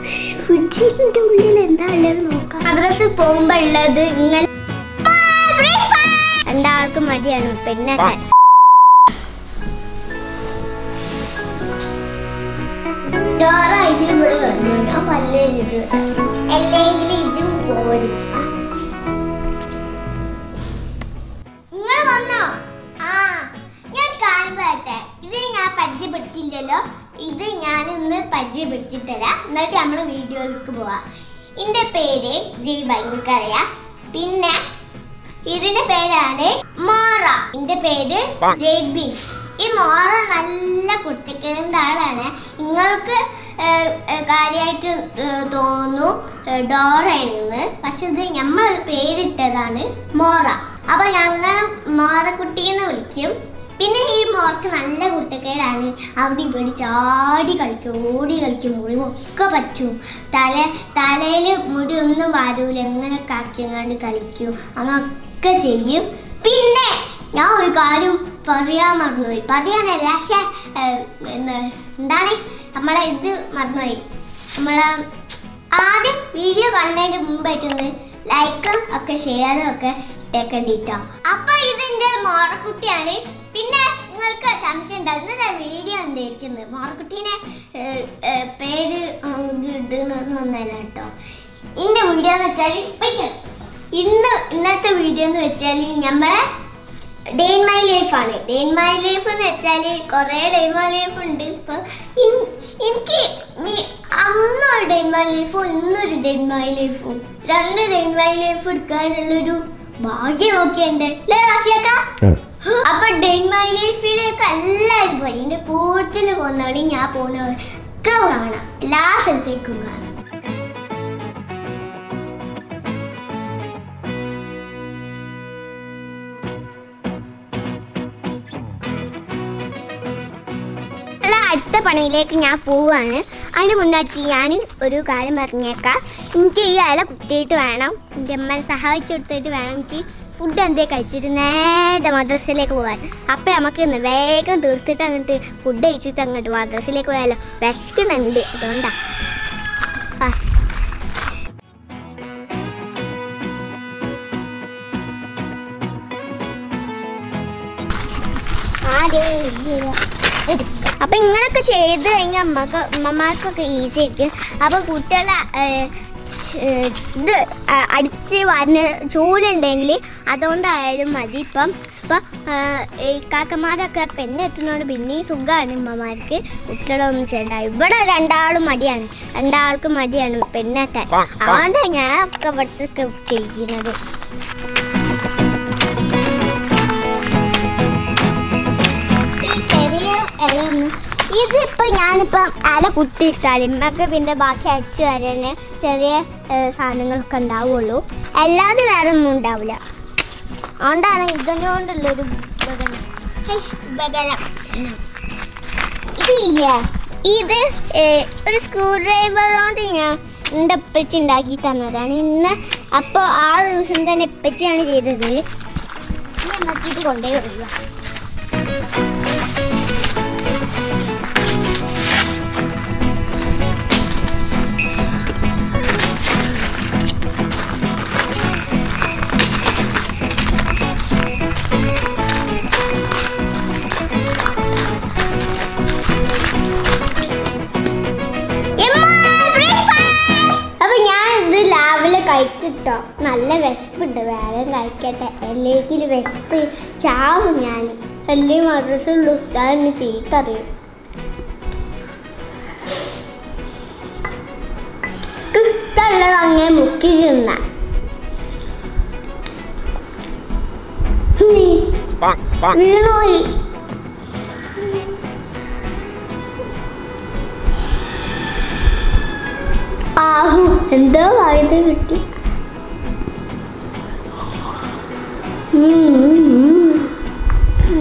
ഫ്രിഡ്ജിന്റെ ഉള്ളിൽ എന്താ ഉള്ളത് നോക്കാം മദ്രസ് പോകുമ്പോ ഉള്ളത് ഇങ്ങനെ രണ്ടാൾക്കും മടിയാണ് പിന്നെ ഡോറായിട്ട് ഇവിടെ വന്നു ഞാൻ പല്ലിട്ട് അല്ലെങ്കിൽ ഇതും പോരി നിങ്ങൾ വന്നോ ആ ഞാൻ കാണുമ്പോട്ടെ ഇത് ഞാൻ പരിചയപ്പെടുത്തിയില്ലല്ലോ ഇത് ഞാൻ ഇന്ന് പരിചയപ്പെടുത്തി തരാം എന്നിട്ട് നമ്മൾ വീഡിയോയിലേക്ക് പോവാം ഇതിന്റെ പേര് ജി ഭയങ്കരറിയാം പിന്നെ ഇതിന്റെ പേരാണ് മോറ ഇതിന്റെ പേര് ജെയ്ബി ഈ മോറ നല്ല കുട്ടിക്കേണ്ട ആളാണ് നിങ്ങൾക്ക് കാര്യമായിട്ട് തോന്നുന്നു ഡോറയാണെന്ന് പക്ഷെ ഇത് നമ്മൾ പേരിട്ടതാണ് മോറ അപ്പൊ ഞങ്ങൾ മോറക്കുട്ടീന്ന് വിളിക്കും പിന്നെ ഈ മോർക്ക് നല്ല കുട്ടിക്കേടാണ് അവിടെ ഇവിടെ ചാടി കളിക്കും ഓടി കളിക്കും മുറിവൊക്കെ പറ്റും തല തലയിൽ മുടി ഒന്നും വരൂല എങ്ങനെ കാക്കിയങ്ങാണ്ട് കളിക്കും അതൊക്കെ ചെയ്യും പിന്നെ ഞാൻ ഒരു കാര്യം പറയാൻ മറന്നുപോയി പറയാനല്ല പക്ഷെ എന്താണ് നമ്മളെ ഇത് മറന്നുപോയി നമ്മളെ ആദ്യം വീഡിയോ കാണുന്നതിന് മുമ്പായിട്ടൊന്ന് ലൈക്കും ഒക്കെ ഷെയറും ഒക്കെ ഇട്ടേക്കണ്ടിട്ടോ അപ്പൊ ഇതിന്റെ മോറക്കുട്ടിയാണ് പിന്നെ നിങ്ങൾക്ക് സംശയം ഉണ്ടാകുന്നത് വീഡിയോ എന്തായിരിക്കുന്നത് മോറക്കുട്ടീനെ ഏഹ്, ഏഹ്, പേര് ആ, ഇത് ഇടുന്നൊന്നല്ല കേട്ടോ ഇന്റെ വീഡിയോ എന്ന് വെച്ചാൽ വയ്ക്കാം ഇന്ന് ഇന്നത്തെ വീഡിയോ എന്ന് വെച്ചാൽ നമ്മളെ ഡേ ഇൻ മൈ ലൈഫ് ആണ് ഡേ ഇൻ മൈ ലൈഫ് എന്ന് വെച്ചാൽ കുറേ ഡേ ഇൻ മൈ ലൈഫ് ഉണ്ട് ഇപ്പൊ ഇൻ- എനിക്ക് മി- അന്നൊരു ഡേ ഇൻ മൈ ലൈഫും ഇന്നൊരു ഡേ ഇൻ മൈ ലൈഫും രണ്ട് ഡേ ഇൻ മൈ ലൈഫ് എടുക്കാനുള്ളൊരു ഭാഗ്യം നോക്കിയുണ്ട് അല്ലേ റാഷിയക്ക അപ്പൊ ഡേ ഇൻ മൈ ലൈഫിലേക്ക് എല്ലാവരും പോയി എന്റെ കൂട്ടത്തിൽ പോകുന്നവളി ഞാൻ പോകുന്നവർക്ക് കാണാം എല്ലാ സ്ഥലത്തേക്കും കാണാം ഉള്ള അടുത്ത പണിയിലേക്ക് ഞാൻ പോവുകയാണ് അതിന് മുന്നായിട്ട് ഞാൻ ഒരു കാര്യം പറഞ്ഞേക്കാം എനിക്ക് ഈ ഇല കുത്തിയിട്ട് വേണം എൻ്റെ അമ്മ സഹായിച്ചു കൊടുത്തിട്ട് വേണം എനിക്ക് ഫുഡ് എന്തേ കഴിച്ചിട്ട് നേരെ മദ്രസയിലേക്ക് പോകാൻ അപ്പം നമുക്ക് ഇന്ന് വേഗം തീർത്തിട്ട് അങ്ങോട്ട് ഫുഡ് കഴിച്ചിട്ട് അങ്ങോട്ട് മദ്രസയിലേക്ക് പോയാലോ വിശക്കുന്നുണ്ട് അതുകൊണ്ടാ ആ അപ്പൊ ഇങ്ങനൊക്കെ ചെയ്ത് കഴിഞ്ഞാൽ അമ്മക്ക് അമ്മമാർക്കൊക്കെ ഈസി ആയിരിക്കും അപ്പൊ കുട്ടികളെ ഏഹ്, ഏഹ്, ഇത് അ- അടിച്ച് വരുന്ന ചൂലുണ്ടെങ്കിൽ അതുകൊണ്ടായാലും മതി ഇപ്പം ഇപ്പം ഏഹ്, ഈ കാക്കമാരൊക്കെ പെണ്ണെത്തുന്നതുകൊണ്ട് പിന്നെയും സുഖമാണ് ഉമ്മമാർക്ക് കുട്ടികളൊന്നും ചെയ്യണ്ട ഇവിടെ രണ്ടാളും മടിയാണ് രണ്ടാൾക്കും മടിയാണ് പെണ്ണെത്താൻ അതുകൊണ്ടാണ് ഞാൻ ഒക്കെ ഇവിടുത്തെ ചെയ്യുന്നത് ഈ ചെറിയ ഇലയൊന്നും ഇതിപ്പോ ഞാനിപ്പോ ഇല കുത്തിയിട്ടാൽ ഇമ്മക്ക് പിന്നെ ബാക്കി അടിച്ചു വരാൻ ചെറിയ ഏ, സാധനങ്ങളൊക്കെ ഉണ്ടാവുള്ളൂ അല്ലാതെ വേറെ ഒന്നും ഉണ്ടാവില്ല അതുകൊണ്ടാണ് ഇതിനോണ്ടുള്ളൊരു ഉപകരണം ഹൈഷ്, ഉപകരണം ഇതില്ലേ ഇത് ഏ, ഒരു സ്ക്രൂ ഡ്രൈവർ കൊണ്ട് ഞാൻ എൻ്റെ ഉപ്പച്ചി ഉണ്ടാക്കി തന്നതാണ് ഇന്ന് അപ്പോൾ ആ ദിവസം തന്നെ ഉപ്പച്ചിയാണ് ചെയ്തത് ഇനി നമുക്ക് ഇത് കൊണ്ടുപോയി ഒഴിവാ അപ്പൊ ഞാൻ ഇത് രാവിലെ കഴിച്ചിട്ടോ നല്ല വിശപ്പുണ്ട് വേഗം കഴിക്കട്ടെ അല്ലെങ്കിൽ വിശപ്പ് ചാവും ഞാൻ അല്ലെങ്കിൽ മദ്രസുള്ള ഉസ്താദിന് ചീത്തറിയും ഇഷ്ടമുള്ളത് അങ്ങനെ മുക്കി തിന്നാൻ Bonk, bonk. വീണോയി ആഹു എന്തോ വായത് കിട്ടി ഉം, ഉം, ഉം.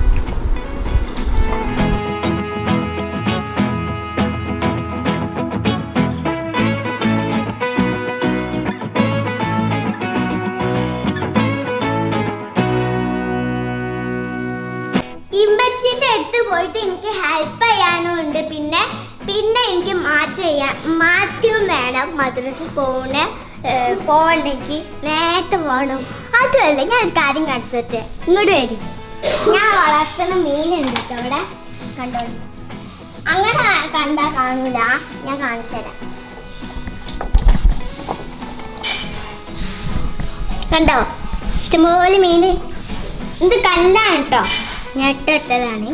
ഇമ്മച്ചിന്റെ അടുത്ത് പോയിട്ട് എനിക്ക് ഹെൽപ്പ് ചെയ്യാനും ഉണ്ട് പിന്നെ പിന്നെ എനിക്ക് മാറ്റ് ചെയ്യാൻ മാറ്റ് ആദ്യം വേണം മദ്രസിൽ പോണ പോകണമെങ്കിൽ നേരത്തെ പോകണം അതുമല്ല ഞാൻ ഒരു കാര്യം കാണിച്ചിട്ട് ഇങ്ങോട്ട് വരും ഞാൻ വളർത്തുന്ന മീനുണ്ട് കേട്ടോ അവിടെ കണ്ടോളൂ അങ്ങനെ കണ്ടാ കാണൂല ഞാൻ കാണിച്ചു തരാം കണ്ടോ ഇഷ്ടംപോലെ മീന് ഇത് കല്ലാണ് കേട്ടോ ഞെട്ടിട്ടതാണ്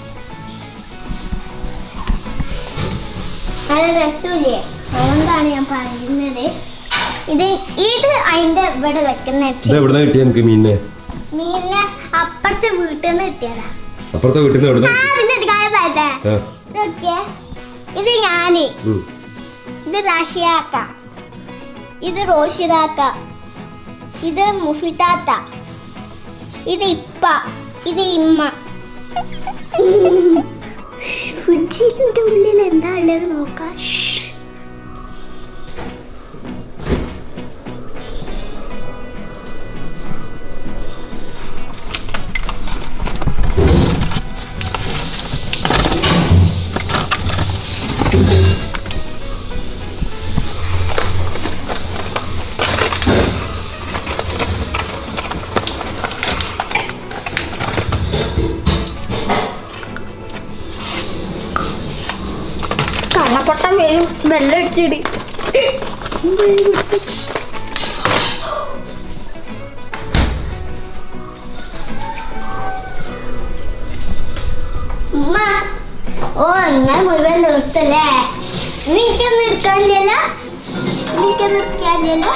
നല്ല രസമില്ലേ അതുകൊണ്ടാണ് ഞാൻ പറയുന്നത് ഇത് ഇത് അതിന്റെ ഇവിടെ വെക്കുന്ന ഇത് എവിടെ കിട്ടിയ എനിക്ക് മീനിനെ മീനിനെ അപ്പുറത്തെ വീട്ടിൽ നിന്ന് കിട്ടിയതാ അപ്പുറത്തെ വീട്ടിൽ നിന്ന് എവിടെ ആ പിന്നെ ഒരു കാര്യം പറയട്ടെ ആ ഇതൊക്കെ ഇത് ഞാന് ഉം. ഇത് റാഷിയാക്ക ഇത് റോഷിദാക്ക ഇത് മുഫിതാത്ത ഇത് ഇപ്പ ഇത് ഇമ്മ ഫ്രിഡ്ജിന്റെ ഉള്ളിൽ എന്താ ഉള്ളത് നോക്കാം ശ്ശ്. കള്ളപ്പൊട്ടം വരും വെള്ളം അടിച്ചിട് ഉമ്മ ഓ നിങ്ങൾ മുഴുവൻ നിർത്തല്ലേ എനിക്കൊന്നും എടുക്കാനില്ലല്ലോ എനിക്കൊന്നും എടുക്കാനില്ലല്ലോ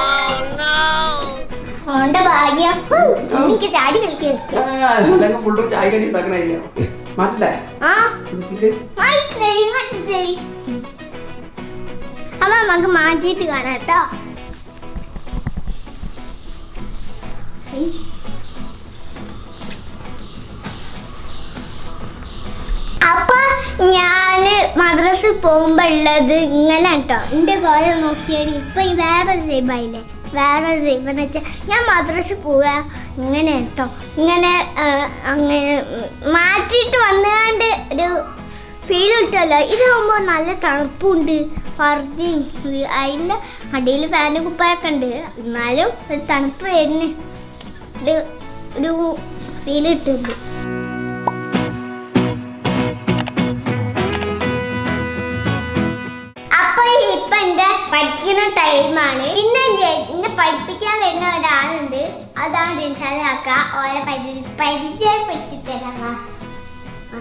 ഓന്റെ ഭാഗ്യം ഹും, എനിക്ക് ചാടി കളിക്കാൻ അല്ലെങ്കിൽ ഫുള്ളും ചായ കടി ഉണ്ടാക്കണ മാറ്റില്ലേ ആ ഇതില് മനസ്സിലായി മനസ്സിലായി അപ്പൊ നമുക്ക് മാറ്റിയിട്ട് കാണാം കേട്ടോ അപ്പൊ ഞാന് മദ്രസിൽ പോകുമ്പോ ഉള്ളത് ഇങ്ങനെ കേട്ടോ എന്റെ കോലം നോക്കിയാൽ ഇപ്പൊ ഈ വേറെ സേബായില്ലേ വേറെ സേബ് എന്ന് വെച്ചാൽ ഞാൻ മദ്രസിൽ പോവാ ഇങ്ങനെ കേട്ടോ ഇങ്ങനെ ആ, അങ്ങനെ ഉം, മാറ്റിയിട്ട് വന്നുകൊണ്ട് ഒരു ഫീൽ കിട്ടുമല്ലോ ഇതാകുമ്പോൾ നല്ല തണുപ്പുണ്ട് ഫർദിയും അതിൻ്റെ അടിയിൽ ഫാനും കുപ്പായൊക്കെ ഉണ്ട് എന്നാലും ഒരു തണുപ്പ് വരുന്നു ഒരു ഒരു ഫീൽ കിട്ടുന്നുണ്ട് അപ്പൊ ഇപ്പൊ എന്റെ പഠിക്കുന്ന ടൈമാണ് പിന്നെ ഇല്ലേ, എന്നെ പഠിപ്പിക്കാൻ വരുന്ന ഒരാളുണ്ട് അതാണ് ദിൻഷാദാക്ക ഓരെ പരി പരിചയപ്പെടുത്തി തരാം വാ. ആ.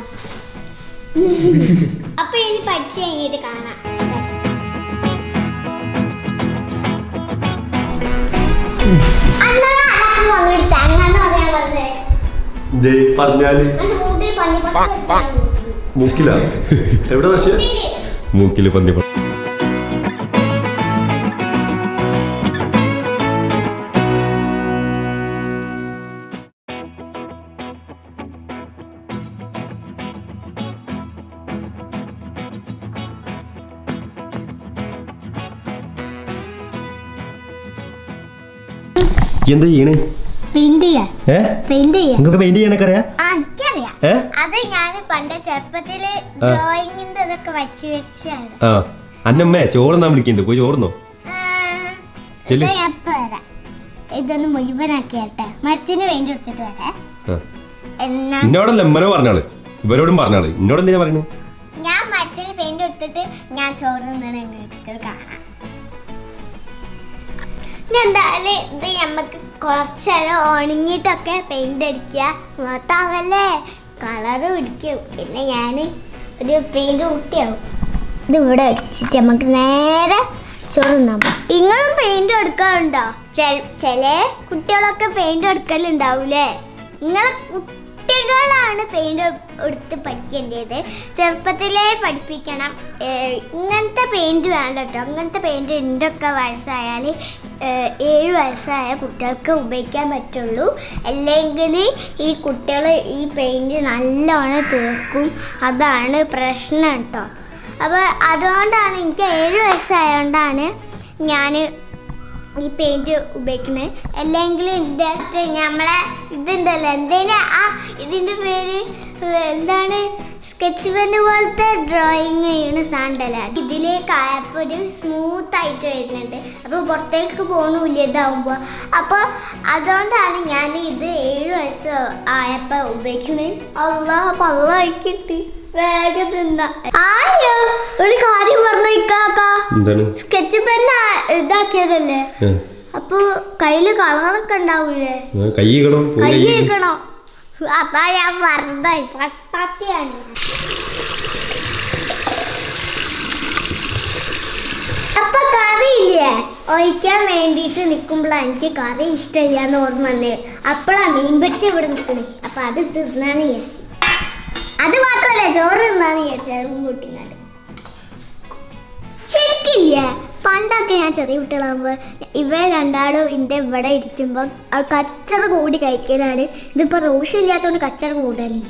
അപ്പൊ ഇനി പഠിച്ചു കഴിഞ്ഞിട്ട് കാണാം അന്നതാ അതൊക്കെ വന്നിട്ട് തേങ്ങാന്ന് പറയാൻ പറഞ്ഞത് ദേ പറഞ്ഞാല് ഞാൻ മൂട്ടിൽ പന്നിപ്പത്ത് വെച്ചാണ് മൂക്കിലാ എവിടെ പക്ഷേ മൂക്കില് പന്നി പ- എന്താ ചെയ്യണേ പെയിന്റ് ചെയ്യാൻ ഏ പെയിന്റ് ചെയ്യാൻ നിങ്ങൾക്ക് പെയിന്റ് ചെയ്യാനൊക്കെ അറിയാം ആ എനിക്കറിയാം ഏ അത് ഞാൻ പണ്ട് ചെറുപ്പത്തില് ആ. ഡ്രോയിങ്ങിന്റെ ഇതൊക്കെ വച്ച് വെച്ചാണ് ആ അന്നമ്മേ ചോറുന്നാ വിളിക്കുന്നുണ്ട് പോയി ചോറുന്നോ ചെല്ല്. ഞാൻ ഇപ്പൊ വരാം ഇതൊന്ന് മുഴുവനാക്കിയാട്ടെ മരത്തിന് വേണ്ടി എടുത്തിട്ട് വരാം ആ എന്നാ എന്നോടല്ല എമ്മനോ പറഞ്ഞാള് ഇവരോടും പറഞ്ഞാള് എന്നോട് എന്തിനാ പറയുന്നത് ഞാൻ മരത്തിന് പെയിന്റ് എടുത്തിട്ട് ഞാൻ ചോറ് നിങ്ങൾക്ക് കാണാം ഇനി എന്തായാലും ഇത് നമുക്ക് കുറച്ച് നേരം ഉണങ്ങിയിട്ടൊക്കെ പെയിന്റ് അടിക്കുക മൊത്തമാവല്ലേ കളറ് പിടിക്കും പിന്നെ ഞാൻ ഒരു പെയിന്റ് കുട്ടിയാവും ഇത് ഇവിടെ വെച്ചിട്ട് നമുക്ക് നേരെ ചോറ് തിന്നാൻ പോകും നിങ്ങളും പെയിന്റ് എടുക്കാറുണ്ടോ ചില കുട്ടികളൊക്കെ പെയിന്റ് എടുക്കലുണ്ടാവൂലേ നിങ്ങളെ കുട്ടികളാണ് പെയിന്റ് എടുത്ത് പഠിക്കേണ്ടത് ചെറുപ്പത്തിലേ പഠിപ്പിക്കണം ഏഹ് ഇങ്ങനത്തെ പെയിന്റ് വേണ്ട കേട്ടോ അങ്ങനത്തെ പെയിന്റ് എന്തൊക്കെ വയസ്സായാൽ ഏഴ് വയസ്സായ കുട്ടികൾക്ക് ഉപയോഗിക്കാൻ പറ്റുള്ളൂ അല്ലെങ്കിൽ ഈ കുട്ടികൾ ഈ പെയിന്റ് നല്ലോണം തീർക്കും അതാണ് പ്രശ്നം കേട്ടോ അപ്പോൾ അതുകൊണ്ടാണ് എനിക്ക് ഏഴ് വയസ്സായതുകൊണ്ടാണ് ഞാൻ ഈ പെയിന്റ് ഉപയോഗിക്കുന്നത് അല്ലെങ്കിൽ ഇതിൻ്റെ നമ്മളെ ഇതുണ്ടല്ലോ എന്തേലും ആ ഇതിൻ്റെ പേര് ഏഹ്, എന്താണ് സ്കെച്ച് പെന്ന് പോലത്തെ ഡ്രോയിങ് ചെയ്യണ സാധനമല്ല ഇതിലേക്ക് ആയപ്പോൾ ഒരു സ്മൂത്ത് ആയിട്ട് വരുന്നുണ്ട് അപ്പോൾ പുറത്തേക്ക് പോകണില്ല ഇതാവുമ്പോൾ അപ്പോൾ അതുകൊണ്ടാണ് ഞാൻ ഇത് ഏഴ് വയസ്സ് ആയപ്പോൾ ഉപയോഗിക്കുന്നത് അള്ളാ പള്ളായി കിട്ടി വേഗം തിന്ന ആയോ ഒരു കാര്യം പറഞ്ഞു ഇക്കാക്ക എന്താണ് സ്കെച്ച് പെന്ന് ഇതാക്കിയതല്ലേ ആ, അപ്പൊ കയ്യില് കളറൊക്കെ ഉണ്ടാവൂലേ ആ, കൈ കടോ കൈ ഇരിക്കണോ അതാ ഞാൻ പറഞ്ഞതായി പട്ടാത്തിയാണ് അപ്പൊ കറിയില്ലേ ഒഴിക്കാൻ വേണ്ടിയിട്ട് നിൽക്കുമ്പോഴാണ് എനിക്ക് കറി ഇഷ്ടമില്ല എന്ന് ഓർമ്മ വന്നത് അപ്പോഴാണ് മീൻ പിടിച്ച് ഇവിടെ നിൽക്കണേ അപ്പൊ അത് തിന്നാന്ന് വിചാരിച്ചു അത് മാത്രമല്ല ചോറ് തിന്നാന്ന് വിചാരിച്ചു അതും കൂട്ടിനാട് ശരിക്കില്ലേ പണ്ടൊക്കെ ഞാൻ ചെറിയ കുട്ടികളാകുമ്പോൾ ഇവ രണ്ടാളും എൻ്റെ ഇവിടെ ഇരിക്കുമ്പോൾ ആ കച്ചറ കൂടി കഴിക്കലാണ് ഇതിപ്പോൾ റോഷൻ ഇല്ലാത്തതുകൊണ്ട് കച്ചറ കൂടാനില്ല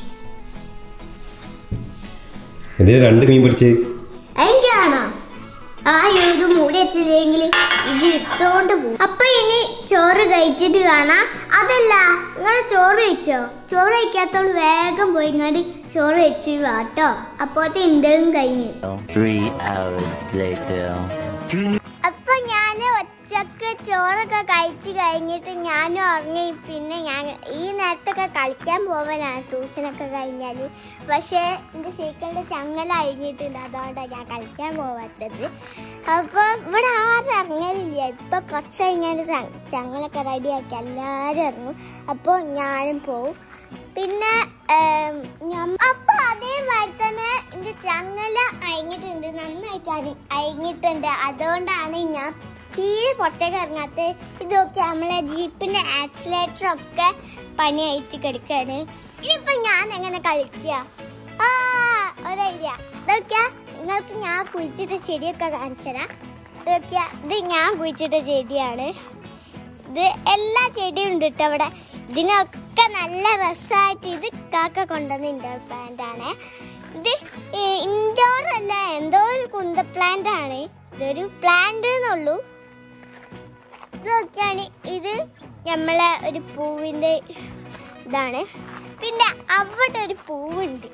എന്തിനാ രണ്ട് മീൻ പിടിച്ച് എനിക്കാണോ ആ ഇത് മൂടി വെച്ചില്ലെങ്കിൽ ഇത് ഇട്ടുകൊണ്ട് പോകും അപ്പൊ ഇനി ചോറ് കഴിച്ചിട്ട് കാണാം അതല്ല നിങ്ങൾ ചോറ് കഴിച്ചോ ചോറ് കഴിക്കാത്തോണ്ട് വേഗം പോയി ഇങ്ങോട്ട് ചോറ് വെച്ച് വാട്ടോ അപ്പോഴത്തെ ഇന്റർവ്യൂ കഴിഞ്ഞു Three hours later. അപ്പൊ ഞാൻ ഒച്ചക്ക് ചോറൊക്കെ കഴിച്ചു കഴിഞ്ഞിട്ട് ഞാൻ ഉറങ്ങി പിന്നെ ഞാൻ ഈ നേരത്തൊക്കെ കളിക്കാൻ പോവാനാണ് ട്യൂഷനൊക്കെ കഴിഞ്ഞാൽ പക്ഷേ എൻ്റെ സൈക്കിളിൻ്റെ ചങ്ങല അഴിഞ്ഞിട്ടുണ്ട് അതുകൊണ്ടാണ് ഞാൻ കളിക്കാൻ പോവാത്തത് അപ്പോൾ ഇവിടെ ആരും ഇറങ്ങലില്ല ഇപ്പൊ കുറച്ച് കഴിഞ്ഞാൽ ചങ്ങലൊക്കെ റെഡിയാക്കി എല്ലാവരും ഇറങ്ങും അപ്പോൾ ഞാനും പോവും പിന്നെ ഏം, ഞം- അപ്പൊ അതേമാതിരി തന്നെ എന്റെ ചങ്ങല അയങ്ങിട്ടുണ്ട് നന്നായിട്ട് അരി- അയങ്ങിട്ടുണ്ട് അതുകൊണ്ടാണ് ഞാൻ തീരെ പുറത്തേക്ക് ഇറങ്ങാത്ത ഇതൊക്കെ നമ്മളെ ജീപ്പിന്റെ ആക്സിലേറ്റർ ഒക്കെ പണിയായിട്ട് കിടക്കാണ് ഇനിയിപ്പൊ ഞാൻ എങ്ങനെ കളിക്കുക ആ ഒരു ഐഡിയ ഇതൊക്കെ നിങ്ങൾക്ക് ഞാൻ കുഴിച്ചിട്ട ചെടിയൊക്കെ കാണിച്ചു തരാം ഇതൊക്കെ ഇത് ഞാൻ കുഴിച്ചിട്ട ചെടിയാണ് ഇത് എല്ലാ ചെടിയും ഉണ്ട് കേട്ടോ അവിടെ ഇതിനൊക്കെ നല്ല രസമായിട്ട് ഇത് കാക്ക കൊണ്ടുവന്ന ഇൻഡോർ പ്ലാന്റ് ആണ് ഇത് ഇൻഡോർ അല്ല എന്തോ ഒരു കുന്ത പ്ലാന്റ് ആണ് ഇതൊരു പ്ലാന്റ് എന്നുള്ളൂ ഇതൊക്കെയാണ് ഇത് നമ്മളെ ഒരു പൂവിന്റെ ഇതാണ് പിന്നെ അവിടെ ഒരു പൂവുണ്ട്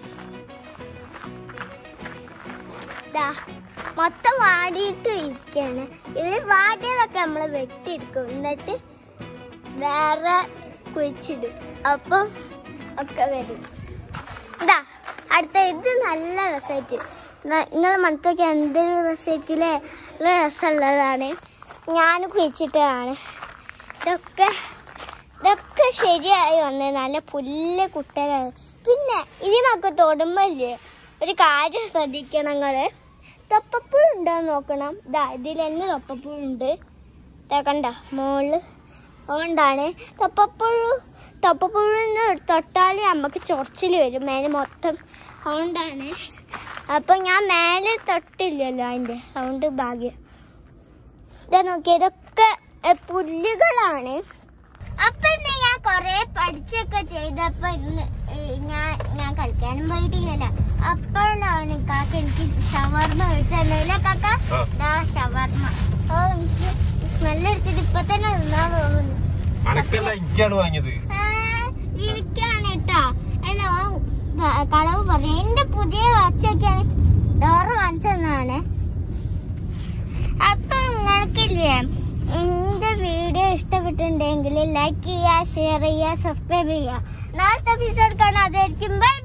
ദാ മൊത്തം വാടിയിട്ട് ഇരിക്കുകയാണ് ഇത് വാടിയതൊക്കെ നമ്മൾ വെട്ടിയെടുക്കും എന്നിട്ട് വേറെ കുഴിച്ചിടും അപ്പം ഒക്കെ വരും ഇതാ അടുത്ത ഇത് നല്ല രസമായിട്ട് നിങ്ങൾ മനത്തൊക്കെ എന്തൊരു രസമായിട്ടില്ലേ നല്ല രസമുള്ളതാണ് ഞാൻ കുഴിച്ചിട്ടതാണ് ഇതൊക്കെ ഇതൊക്കെ ശരിയായി വന്നത് നല്ല പുല്ല് കുട്ടകളാണ് പിന്നെ ഇതിനൊക്കെ തൊടുമ്പല്ലേ ഒരു കാര്യം ശ്രദ്ധിക്കണം നിങ്ങള് തൊപ്പപ്പുഴ ഉണ്ടോ നോക്കണം ഇതാ ഇതിൽ തന്നെ തൊപ്പപ്പുഴുണ്ട് ഇതാ കണ്ട മോള് അതുകൊണ്ടാണ് തൊപ്പപ്പുഴു തൊപ്പപ്പുഴുന്ന് തൊട്ടാൽ നമുക്ക് ചൊറച്ചിൽ വരും മേലെ മൊത്തം അതുകൊണ്ടാണ് അപ്പൊ ഞാൻ മേലെ തൊട്ടില്ലല്ലോ അതിന്റെ അതുകൊണ്ട് ഭാഗ്യം ഇതാ നോക്കിയ ഇതൊക്കെ എ, പുല്ലുകളാണ് അപ്പൊ ഇന്ന് ഞാൻ കൊറേ പഠിച്ചൊക്കെ ചെയ്തപ്പോ ഇന്ന് ഏ, ഞാൻ ഞാൻ കളിക്കാനും പോയിട്ടില്ലല്ലോ അപ്പോഴാണ് കാക്ക എനിക്ക് ഷവർമ എടുത്തല്ലേ കാക്ക ആ. ദാ ഷവർമ ഓ എനിക്ക് സ്മെല്ല് എടുത്തിട്ട് ഇപ്പൊ തന്നെ തിന്നാൻ തോന്നുന്നു അനക്കല്ല എനിക്കാണ് വാങ്ങിയത് ആ, എനിക്കാണ് കേട്ടോ എന്നോ കളവ് പറഞ്ഞു എന്റെ പുതിയ വാച്ചൊക്കെയാണ് ഡോറ് വാങ്ങിച്ചതാണ് അപ്പൊ നിങ്ങൾക്കില്ലേ എന്റെ വീഡിയോ ഇഷ്ടപ്പെട്ടിട്ടുണ്ടെങ്കിൽ ലൈക്ക് ചെയ്യുക ഷെയർ ചെയ്യുക സബ്സ്ക്രൈബ് ചെയ്യുക നാളത്തെ എപ്പിസോഡ് കാണാതെ ബൈ